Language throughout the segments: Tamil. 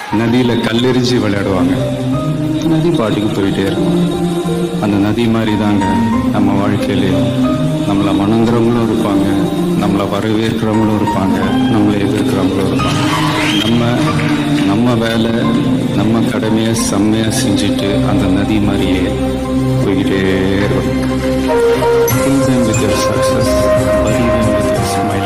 நதியில் கல்லெறிஞ்சு விளையாடுவாங்க நதி பாட்டுக்கு போயிட்டே இருக்கும் அந்த நதி மாதிரி தாங்க நம்ம வாழ்க்கையிலையும் நம்மளை வணங்குறவங்களும் இருப்பாங்க நம்மளை வரவேற்கிறவங்களும் இருப்பாங்க நம்மளை எதிர்க்கிறவங்களும் இருப்பாங்க நம்ம நம்ம வேலை நம்ம கடமையை செம்மையாக செஞ்சுட்டு அந்த நதி மாதிரியே போய்கிட்டே இருக்கும் Fill them with your success, bury them with your smile.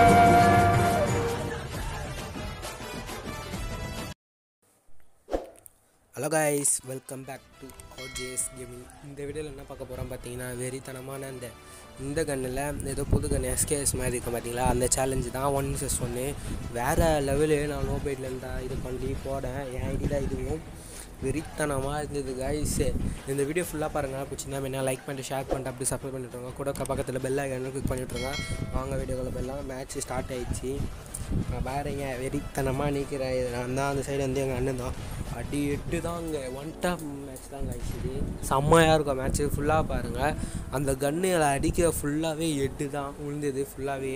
Hello guys welcome back to OJS gaming இந்த வீடியோவில் என்ன பார்க்க போகிறோம் பார்த்தீங்கன்னா வெறித்தனமான இந்த இந்த கன்னில் ஏதோ புது கன் எஸ்கேஎஸ் மாதிரி இருக்கும் பார்த்தீங்களா அந்த சேலஞ்சு தான் ஒன் மிஸ்எஸ் ஒன்று வேறு லெவலு நான் நோ பைட்லேருந்து தான் இது பண்ணி போனேன் என் ஐடி தான் இதுவும் வெறித்தனமாக இருந்தது கைஸ் இந்த வீடியோ ஃபுல்லாக பாருங்கள் பிடிச்சிருந்தா என்ன லைக் பண்ணிட்டு ஷேர் பண்ணிட்டு அப்படி சப்ஸ்கிரைப் பண்ணிட்டுருங்க கூட க- பக்கத்தில் பெல் ஐக்கனும் கிளிக் பண்ணிவிட்ருங்க வாங்க வீடியோக்குள்ள பெல்லாம் மேட்ச் ஸ்டார்ட் ஆயிடுச்சு நான் பாருங்க வெறித்தனமாக நிற்கிறேன் இது நான் தான் அந்த சைடு வந்து எங்கள் அண்ணன் தான் அடி எட்டு தான் அங்கே ஒன் டாப் மேட்ச் தான் காய்ச்சிது செம்மையாக இருக்கும் மேட்ச்சு ஃபுல்லாக பாருங்கள் அந்த கன்னுகளை அடிக்கிற ஃபுல்லாகவே எட்டு தான் விழுந்தது ஃபுல்லாகவே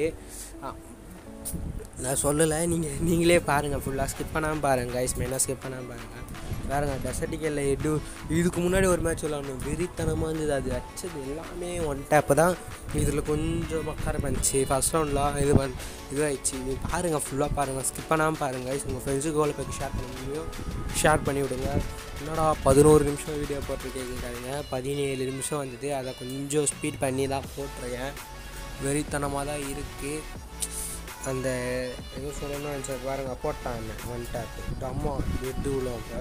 நான் சொல்லலை நீங்கள் நீங்களே பாருங்கள் ஃபுல்லாக ஸ்கிப் பண்ணாமல் பாருங்கள் கைஸ் மெயினாக ஸ்கிப் பண்ணாமல் பாருங்கள் பாருங்கள் டெசர்டிக்கல்ல எடு இதுக்கு முன்னாடி ஒரு மேட்ச் விளாடணும் வெறித்தனமாக இருந்தது அது அடிச்சது எல்லாமே ஒன் டேப்பு தான் இதில் கொஞ்சம் மக்கர பண்ணிச்சு ஃபஸ்ட் ரவுண்டில் இது பண் இதுவாகிடுச்சு நீ பாருங்கள் ஃபுல்லாக பாருங்கள் ஸ்கிப் பண்ணாமல் பாருங்கள் guys. உங்கள் ஃப்ரெண்ட்ஸுக்கு எவ்வளோ பேருக்கு ஷேர் பண்ண முடியும் ஷேர் பண்ணி விடுங்க என்னடா பதினோரு நிமிஷம் வீடியோ போட்டிருக்கேங்க பதினேழு நிமிஷம் வந்தது அதை கொஞ்சம் ஸ்பீட் பண்ணி தான் போட்டிருக்கேன் வெறித்தனமாக தான் இருக்குது அந்த எது சொல்லணும்னு நினச்ச பாருங்க போட்டான் ஒன் டேப் அம்மா எட்டு உள்ளவங்க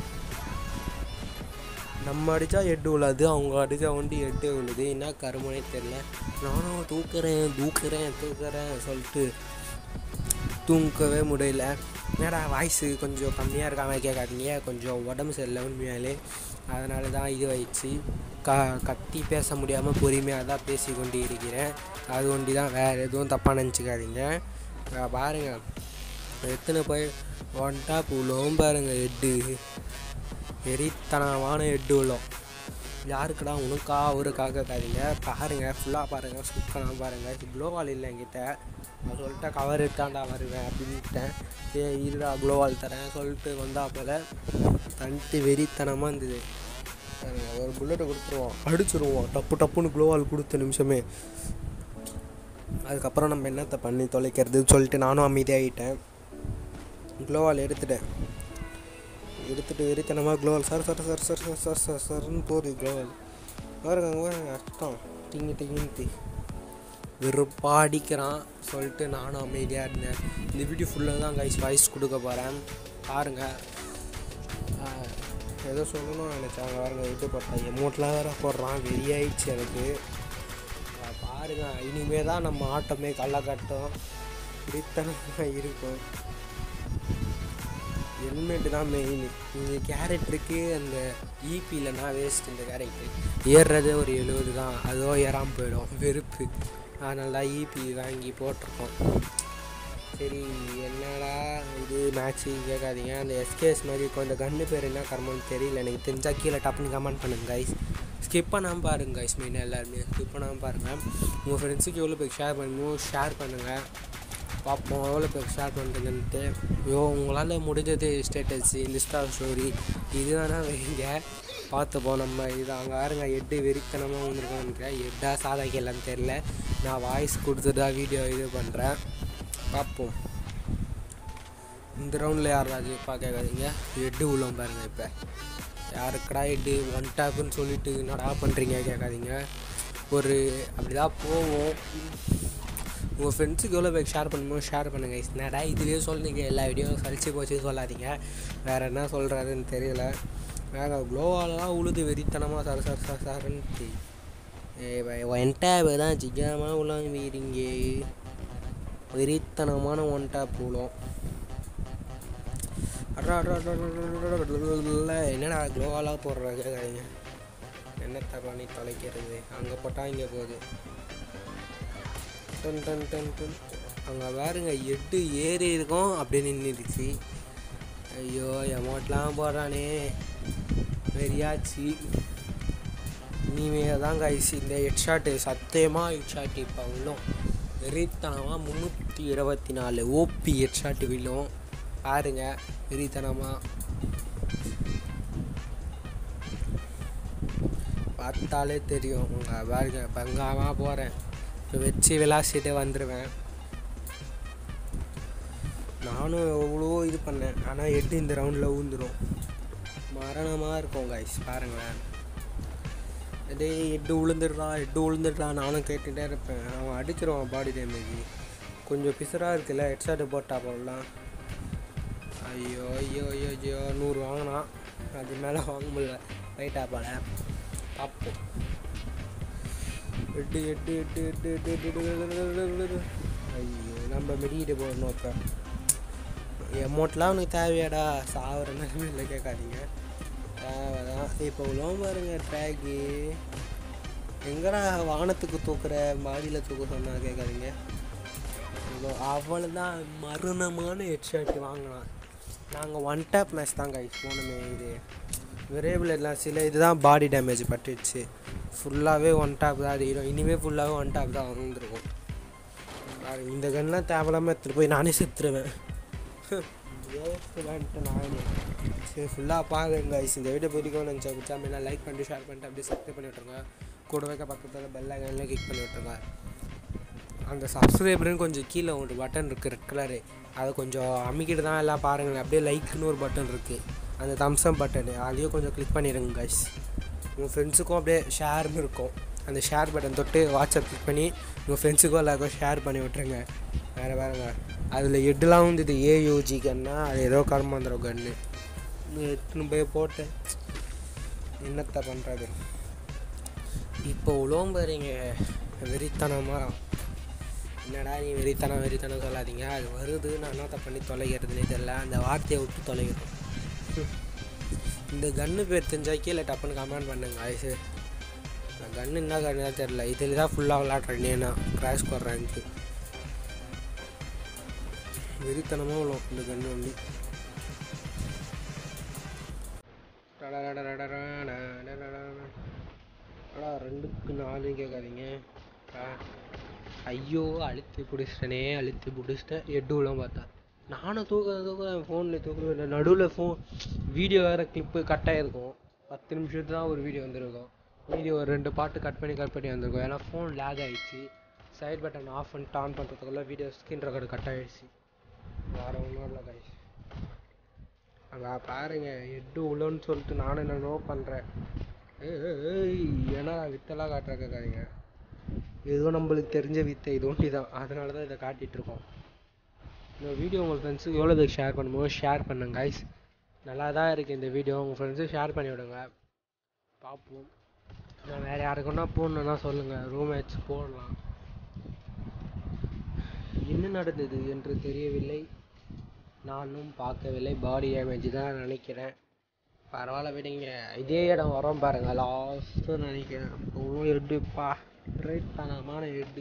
நம்ம அடித்தா எட்டு உள்ளது அவங்க அடித்தா ஒண்டி எட்டு உள்ளது என்ன கருமனே தெரில நானும் தூக்குறேன் தூக்குறேன் தூக்குறேன் சொல்லிட்டு தூங்கவே முடியல என்னடா வாய்ஸு கொஞ்சம் கம்மியாக இருக்காம கேட்காதீங்க கொஞ்சம் உடம்பு சரியில்லை உண்மையாலே அதனால தான் இது ஆயிடுச்சு க கத்தி பேச முடியாமல் பொறுமையாக தான் பேசி கொண்டு இருக்கிறேன் அது ஒண்டி தான் வேறு எதுவும் தப்பாக நினச்சிக்காதீங்க அஹ் பாருங்க எத்தனை போய் ஒன் டாப் உள்ளவும் பாருங்க எட்டு வெறித்தனமான எட்டு உள்ளோம் யாருக்குடா உனக்கா அவருக்காக கேட்காதீங்க பாருங்க ஃபுல்லாக பாருங்க ஸ்கிப் பண்ணாமல் பாருங்க க்ளோவால் இல்லை என்கிட்ட நான் சொல்லிட்டேன் கவர் எடுத்தாண்டா வருவேன் அப்படின்ட்டேன் ஏ இருடா க்ளோவால் தரேன் சொல்லிட்டு வந்தா போல தனித்து வெறித்தனமாக இருந்தது பாருங்க, ஒரு புல்லட்டை கொடுத்துருவோம் அடிச்சிருவோம் டப்பு டப்புன்னு க்ளோவால் கொடுத்த நிமிஷமே அதுக்கப்புறம் நம்ம என்னத்தை பண்ணி தொலைக்கிறது சொல்லிட்டு நானும் அமைதியாகிட்டேன் க்ளோவால் எடுத்துட்டேன் எடுத்துட்டு வெறித்தனமாக க்ளோவால் சார் சார் சார் சார் சார் சார் சார் சார்னு போகுது க்ளோவால் பாருங்க அங்க பாருங்க அர்த்தம் டிங்கு டிங்குன்ட்டு வெறுப்பாக அடிக்கிறான் சொல்லிட்டு நானும் அமைதியாக இருந்தேன் இந்த வீடியோ ஃபுல்லாக தான் கைஸ் வாய்ஸ் கொடுக்க போகிறேன் பாருங்கள் ஆஹ், ஏதோ சொல்லணும்னு நினச்சாங்க பாருங்க இது போட்டான் எமௌண்ட்லாம் வேறு போடுறான் வெறியாயிடுச்சு எனக்கு ஆஹ், பாருங்க இனிமே தான் நம்ம ஆட்டமே கள்ள கட்டும் இப்படித்தனமாக இருக்கும் ஹெல்மெட்டு தான் மெயின் இந்த கேரக்டருக்கு அந்த ஈபி இல்லைன்னா வேஸ்ட் இந்த கேரக்டர் ஏறுறதே ஒரு எழுபது தான் அதோ ஏறாமல் போயிடும் வெறுப்பு அதனால தான் ஈபி வாங்கி போட்டிருக்கோம் சரி என்னடா இது மேட்ச்சு கேட்காதீங்க அந்த எஸ்கேஎஸ் மாதிரி இருக்கும் அந்த கன்று பேர் என்ன கர்மம்னு தெரியல எனக்கு தெரிஞ்சால் கீழே டப்புன்னு கமெண்ட் பண்ணுங்க கைஸ் ஸ்கிப் பண்ணாமல் பாருங்க கைஸ் மெயினாக எல்லாருமே ஸ்கிப் பண்ணாமல் பாருங்கள் உங்கள் ஃப்ரெண்ட்ஸுக்கு எவ்வளோ பேர் ஷேர் பண்ணணும் ஷேர் பண்ணுங்கள் பார்ப்போம் எவ்வளோ பேர் ஷேர் பண்ணுறதுன்ட்டு ஐயோ உங்களால் முடிஞ்சது ஸ்டேட்டஸ் இன்ஸ்டா ஸ்டோரி இது வேணால் வைங்க பார்த்துப்போம் நம்ம இது அங்கே பாருங்க எட்டு வெறித்தனமாக வந்துருக்கோன்னு எட்டா சாதா கேளான்னு தெரில நான் வாய்ஸ் கொடுத்துட்டு தான் வீடியோ இது பண்ணுறேன் பார்ப்போம் இந்த ரவுண்டில் யாராவது பார்க்காதீங்க எட்டு உள்ளோம் பாருங்க இப்போ யாருக்கடா எட்டு ஒன் டாப்புன்னு சொல்லிட்டு என்னடா பண்ணுறீங்க கேட்காதீங்க ஒரு அப்படிதான் போவோம் உங்கள் ஃப்ரெண்ட்ஸுக்கு எவ்வளோ பேர் ஷேர் பண்ணணுமோ ஷேர் பண்ணுங்கள் என்னடா இதுவே சொல்லுங்க எல்லா வீடியோவும் சலிச்சு போச்சு சொல்லாதீங்க வேறு என்ன சொல்கிறதுன்னு தெரியல வேறு க்ளோவாலலாம் உழுது வெறித்தனமாக சார் சார் சார் சார்ன்ட்டு ஒன் டேப் தான் சிக்கனமாக உள்ள வீடிங்க வெறித்தனமான ஒன் டேப் உழும் அட்ரா அட்ரா அட்ரா, அட்ரா, அட்ரா, அட்ரா, அட்ரா, என்னடா க்ளோவாலாக போடுற கேட்காதீங்க என்னத்தை பண்ணி தொலைக்கிறது அங்கே போட்டால் இங்கே போகுது டன் டன் டன் டன் அங்கே பாருங்க எட்டு ஏறி இருக்கும் அப்படியே நின்றுடுச்சு ஐயோ எமௌண்ட்லாம் போடுறானே வெறியாச்சு இனிமே தான் கைஸ் இந்த ஹெட்ஷாட்டு சத்தியமாக ஹெட்ஷாட் இப்போ விழும் வெறித்தனமாக முந்நூற்றி இருபத்தி நாலு ஓபி ஹெட்ஷாட்டு விழும் பாருங்க வெறித்தனமாக பார்த்தாலே தெரியும் உங்கள் பாருங்க பங்காமா போகிறேன் இப்போ வச்சு விளாசிட்டே வந்துடுவேன் நானும் எவ்வளோ இது பண்ணேன் ஆனால் எட்டு இந்த ரவுண்டில் ஊந்துடும் மரணமாக இருக்கும் கைஸ் பாருங்களேன் இதே எட்டு உளுந்துடுறா எட்டு உளுந்துடுறா நானும் கேட்டுகிட்டே இருப்பேன் அவன் அடிச்சிருவான் பாடி டேமேஜ் கொஞ்சம் பிசராக இருக்குல்ல ஹெட்ஷாட்டு போட்டா போடலாம் ஐயோ ஐயோ ஐயோ ஐயோ நூறு வாங்கினான் அது மேலே வாங்க முடியல ரைட்டா போல பார்ப்போம் எட்டு எட்டு எட்டு எட்டு எட்டு எட்டு எட்டு, எட்டு, எட்டு, எட்டு, எட்டு. ஐயோ நம்ம மெடிக்கிட்டு போடணும் இப்போ எமௌண்ட்லாம் உனக்கு தேவையாடா சாவர நிலைமையில் கேட்காதீங்க தேவைதான் இப்போ உள்ள பாருங்க ட்ராக்கு எங்கடா வானத்துக்கு தூக்குற மாடியில் தூக்க சொன்னா கேட்காதீங்க அவ்வளோதான் மரணமான ஹெட்ஷாட் வாங்கினான் நாங்கள் ஒன் டேப் மேட்ச் தான் கைஸ் போனோமே இது விரைவில் சில இதுதான் பாடி டேமேஜ் பட்டுச்சு ஃபுல்லாகவே ஒன் டாப் தான் அடிக்கிறோம் இனிமேல் ஃபுல்லாகவே ஒன் டாப் தான் வந்துருக்கும் பாருங்க, இந்த கன்லாம் தேவையில்லாமல் எடுத்துகிட்டு போய் நானே செத்துருவேன் வேஸ்ட்டு நானே சரி ஃபுல்லாக பாருங்க கைஸ் இந்த வீடியோ பிடிக்கும் நினச்சா பிடிச்சா அப்படின்னா லைக் பண்ணிட்டு ஷேர் பண்ணிட்டு அப்படியே சப்ஸ்கிரைப் பண்ணி விட்ருங்க கூட வைக்க பக்கத்தில் பெல் ஐக்கன்லேயே கிளிக் பண்ணி விட்ருங்க அந்த சப்ஸ்கிரைபர்னு கொஞ்சம் கீழே ஒரு பட்டன் இருக்குது ரெட் கலரு அதை கொஞ்சம் அமைக்கிட்டு தான் எல்லாம் பாருங்களேன் அப்படியே லைக்குன்னு ஒரு பட்டன் இருக்குது அந்த தம்ஸ்அப் பட்டனு அதையும் கொஞ்சம் கிளிக் பண்ணிடுங்க கைஸ் உங்கள் ஃப்ரெண்ட்ஸுக்கும் அப்படியே ஷேர்னு இருக்கும் அந்த ஷேர் பட்டன் தொட்டு வாட்ஸ்அப் கிளிக் பண்ணி உங்கள் ஃப்ரெண்ட்ஸுக்கும் எல்லாருக்கும் ஷேர் பண்ணி விட்ருங்க வேறு வேறுங்க அதில் எட்டுலாம் வந்துது ஏயூஜி கன்னா அது ஏதோ கர்மாந்திரம் கன்று எடுத்துன்னு போய் போட்டேன் என்னத்தை பண்ணுறது இப்போ உலகம் பாருங்க வெறித்தனமாக என்னடா நீ வெறித்தனம் வெறித்தனம் சொல்லாதீங்க அது வருது நான் என்னத்த பண்ணி தொலைகிறதுனே தெரில அந்த வார்த்தையை விட்டு தொலைகிறோம் இந்த கன்று பேர் தெரிஞ்சா கீழே டப்புன்னு கமெண்ட் பண்ணுங்க ஆயுசு நான் கன்று என்ன கன்று தான் தெரில இதில் தான் ஃபுல்லாக விளாட்றேன் நான் கிராஷ் போடுறேன்ட்டு வெறித்தனமாக விழும் இந்த கன்று வந்து அடா ரெண்டுக்கு நாலு கேட்காதீங்க ஆ. ஐயோ அழுத்தி பிடிச்சிட்டனே அழுத்தி பிடிச்சிட்டேன் எட்டுலாம் பார்த்தா நானும் தூக்க தூக்க ஃபோனில் தூக்கவே இல்லை நடுவில் ஃபோன் வீடியோ வேறு கிளிப்பு கட் ஆகிருக்கும் பத்து நிமிஷத்துல தான் ஒரு வீடியோ வந்திருக்கும் வீடியோ ஒரு ரெண்டு பாட்டு கட் பண்ணி கட் பண்ணி வந்திருக்கும் ஏன்னா ஃபோன் லேக் ஆகிடுச்சு சைட் பட்டன் ஆஃப் பண்ணிட்டு ஆன் பண்ணுறதுக்குள்ள வீடியோ ஸ்க்ரீன் ரெக்கார்டு கட் ஆகிடுச்சு வேறு ஒன்றும் இல்லை கைஸ் அங்கே பாருங்க எட்டு உள்ளன்னு சொல்லிட்டு நானும் என்னென்னோ பண்ணுறேன் ஏய் ஏன்னா வித்தெல்லாம் காட்டுற கேட்காதீங்க ஏதோ நம்மளுக்கு தெரிஞ்ச வித்தை இது ஒண்டி தான் அதனால தான் இதை காட்டிகிட்டு இருக்கோம் இந்த வீடியோ உங்கள் ஃப்ரெண்ட்ஸுக்கு எவ்வளோ பேருக்கு ஷேர் பண்ணுமோ ஷேர் பண்ணுங்க கைஸ் நல்லா தான் இருக்குது இந்த வீடியோ உங்கள் ஃப்ரெண்ட்ஸுக்கு ஷேர் பண்ணி விடுங்க பார்ப்போம் நான் வேறு யாருக்குன்னா போடணுன்னா சொல்லுங்கள் ரூம் மேட்ச் போடலாம் என்ன நடந்தது என்று தெரியவில்லை நானும் பார்க்கவில்லை பாடி டேமேஜ் தான் நினைக்கிறேன் பரவாயில்ல விடுங்க இதே இடம் வரோம் பாருங்க லாஸ்ட்டு நினைக்கிறேன் ஒன்றும் எடுப்பா ரைட் தனமான எட்டு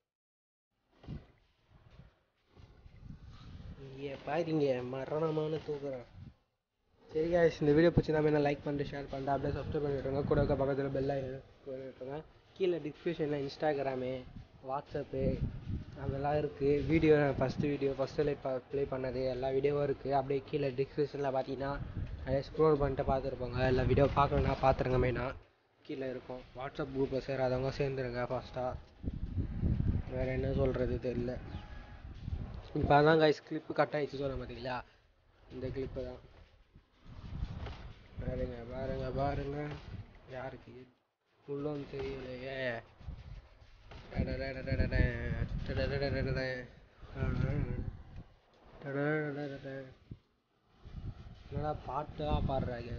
இங்கே பாருங்க மரணமான தூக்குறேன் சரி guys இந்த வீடியோ பிடிச்சிருந்தா வேணா லைக் பண்ணிட்டு ஷேர் பண்ணிட்டு அப்படியே சப்ஸ்கிரைப் பண்ணி விட்டுருங்க கூட இருக்க பக்கத்தில் பெல் பண்ணி விட்டுருங்க கீழே டிஸ்கிரிப்ஷனில் இன்ஸ்டாகிராமு வாட்ஸ்அப்பு அதெல்லாம் இருக்குது video first video first play பண்ணது எல்லா வீடியோவும் இருக்குது அப்படியே கீழே டிஸ்கிரிப்ஷனில் பார்த்தீங்கன்னா நிறைய ஸ்க்ரோல் பண்ணிட்டு பார்த்துருப்பாங்க எல்லா வீடியோ பார்க்கணுன்னா பார்த்துருங்க மெயினாக கீழே இருக்கும் வாட்ஸ்அப் குரூப்பில் சேராதவங்க சேர்ந்துருங்க ஃபஸ்ட்டாக வேறு என்ன சொல்கிறது தெரியல இப்போ அதான் கைஸ் கிளிப்பு கட் ஆகிடுச்சு சொல்ல பார்த்தீங்களா இந்த கிளிப்பு தான் பாருங்க பாருங்க பாருங்க யாருக்கு உள்ளோன்னு தெரியலையே என்னடா பாட்டுலாம் பாடுறாங்க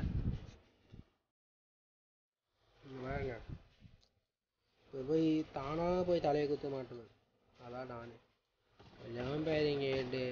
பாருங்க இப்போ போய் தானாக போய் தலையை குத்த மாட்டேன் அதான் நான் கொஞ்சம் பேரிங்க ஏண்டு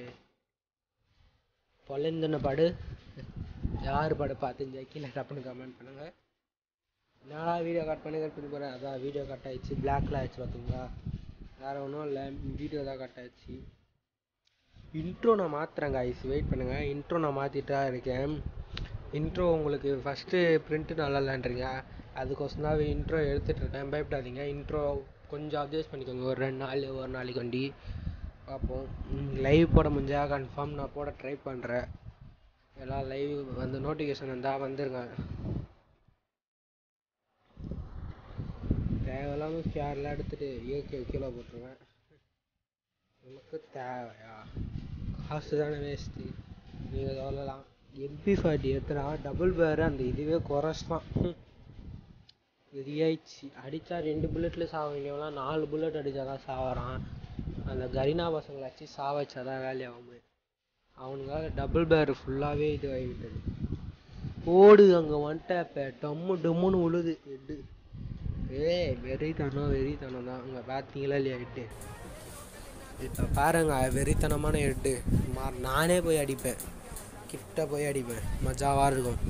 பொலந்துன படு யார் படம் பார்த்துஞ்சா கீழே டப்புன்னு கமெண்ட் பண்ணுங்க என்னடா வீடியோ கட் பண்ணி கட் பண்ணி போகிறேன் அதான் வீடியோ கட் ஆயிடுச்சு பிளாக்ல ஆயிடுச்சு பார்த்தீங்களா வேறு ஒன்றும் இல்லை வீடியோ தான் கட் ஆயிடுச்சு இன்ட்ரோ நான் மாற்றுறேன் guys வெயிட் பண்ணுங்கள் இன்ட்ரோ நான் மாற்றிட்டு தான் இருக்கேன் இன்ட்ரோ உங்களுக்கு ஃபஸ்ட்டு பிரிண்ட்டு நல்லா இல்லைன்றீங்க அதுக்கோசம் தான் இன்ட்ரோ எடுத்துகிட்டு இருக்கேன் பயப்படாதீங்க இன்ட்ரோ கொஞ்சம் அட்ஜஸ்ட் பண்ணிக்கோங்க ஒரு ரெண்டு நாள் ஒரு நாளைக்கு வண்டி பார்ப்போம் லைவ் போட முடிஞ்சா கன்ஃபார்ம் நான் போட ட்ரை பண்ணுறேன் எல்லாம் லைவ் வந்து நோட்டிஃபிகேஷன் வந்தால் வந்துருங்க தேவையில்லாம ஸ்கேர்லாம் எடுத்துகிட்டு இயற்கை கீழே போட்டுருவேன் நமக்கு தேவையா காசு தானே வேஸ்ட்டு நீங்கள் சொல்லலாம் எம்பி ஃபார்ட்டி எத்தனா டபுள் பேர் அந்த இதுவே குறைச்தான் வெறியாயிடுச்சு அடித்தா ரெண்டு புல்லட்டில் சாவங்கலாம் நாலு புல்லட் அடித்தா தான் சாவறான் அந்த கரீனா பசங்களை வச்சு சாவச்சா தான் வேலையாகும் அவனுக்காக டபுள் பேர் ஃபுல்லாகவே இது ஆகிவிட்டது ஓடு அங்கே வந்துட்ட இப்போ டம்மு டம்முன்னு உழுது ஹெட்டு ஏய் வெறித்தனம் வெறித்தனம் தான் அங்கே பார்த்தீங்களா இல்லையா ஹெட்டு இப்போ பாருங்க வெறித்தனமான ஹெட்டு மா நானே போய் அடிப்பேன் கிட்ட போய் அடிப்பேன் மஜாவாக இருக்கும்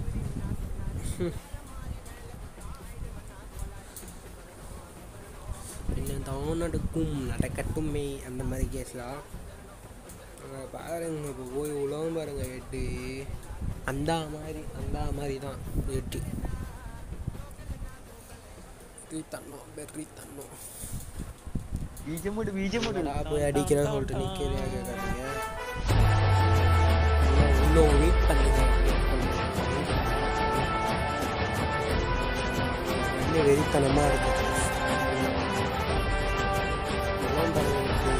இன்னும் தான் நடக்கும் நடக்கட்டுமே அந்த மாதிரி கேஸ்லாம் அங்கே பாருங்க இப்போ போய் உலகம் பாருங்க எட்டு அந்த மாதிரி அந்த மாதிரி தான் எட்டு வெறி தன்னம் வெறி தன்னம் ബീജമുട് ബീജമുട് என்னடா போய் அடிக்கிறேன்னு சொல்லிட்டு நிற்கிறேன் கேட்காதீங்க உள்ள வெயிட் பண்ணுங்க wait பண்ணுங்க. இன்னும் வெறித்தனமாக இருக்கு இதெல்லாம் பாருங்க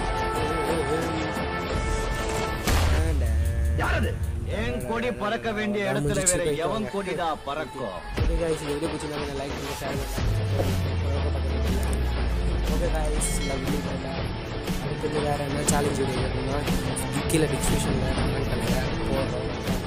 ஆண்டா. யாரது என் கொடி பறக்க வேண்டிய இடத்துல வேற எவன் கொடிடா பறக்கும் ஓகே காய்ஸ் இந்த வீடியோ பிடிச்சிருந்தா லைக் பண்ணுங்க ஷேர் பண்ணுங்க ஓகே காய்ஸ் லவ்லி பண்ணா அடுத்தது வேறு என்ன சேலஞ்ச் வீடியோ கேட்கணும்னா கீழே டிஸ்கிரிப்ஷனில் கமெண்ட் பண்ணுங்கள் போடுறோம்